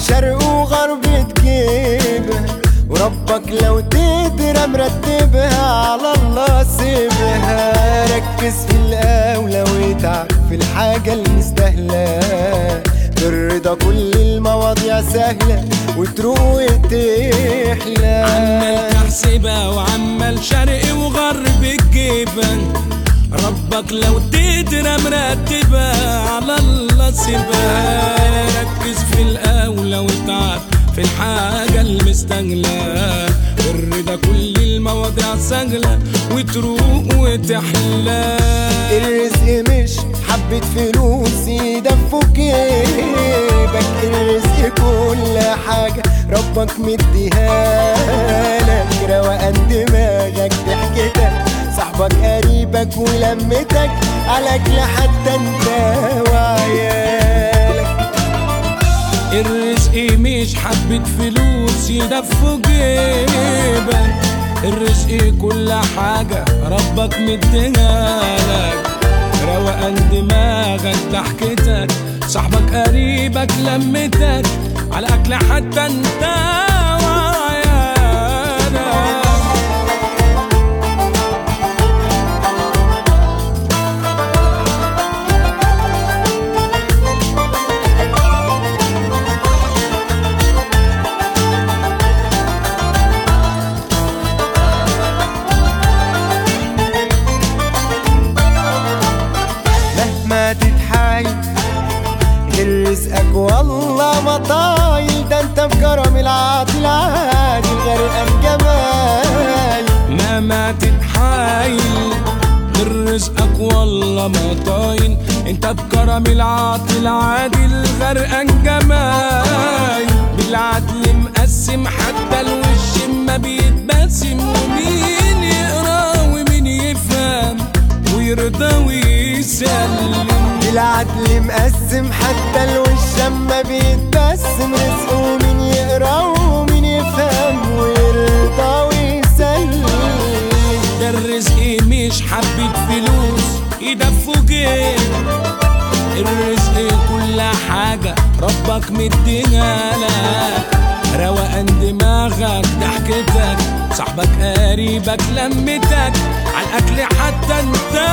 شرق وغرب تجيبها وربك لو تقدر مرتبها على الله سيبها ركز في الأولى واتعب في الحاجة المستاهلة بالرضا كل المواضيع سهلة وتروق وتحلى عمال تحسبها وعمال شرق وغرب تجيبها ربك لو تقدر مرتبها على الله سيبها ركز في الأولى واتعب في الحاجة المستاهلة الرضا كل المواضيع سهلة وتروق وتحلى الرزق مش حبة فلوس يدفوا جيبك الرزق كل حاجة ربك مديها لك روقان دماغك ضحكتك صاحبك قريبك ولمتك عليك لحتى انت وعيالك الرزق مش حبة فلوس يدفوا جيبك الرزق كل حاجة ربك مديها لك روقان دماغك ضحكتك صاحبك قريبك لمتك على أكل حتى انت وعيالك مهما تتحايل غير رزقك والله ما طايل ده انت بكرم العاطل عادي غرقان جمال مهما تتحايل من رزقك والله ما طاين انت بكرم العاطل عادل غرقان جمايل بالعدل مقسم حتى الوش ما بيتبسم ومين يقرا ومين يفهم ويرضى ويسلم بالعدل مقسم حتى الوش اما بيتبسم رزقه مين يقرا ومين يفهم ويرضى ويسلم ده الرزق مش حبة فلوس يدفوا جيب الرزق كل حاجة ربك مديها لك روقان دماغك ضحكتك صاحبك قريبك لمتك على الأكل حتى انت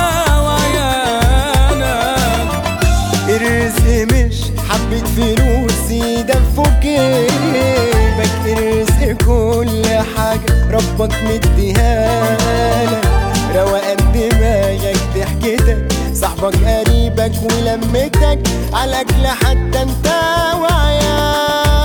وعيالك الرزق مش حبة فلوس يدفوا جيبك الرزق كل حاجة ربك مديها لك روقان دماغك ضحكتك صاحبك قريبك ولمتك على أكل حتى انت وعيالك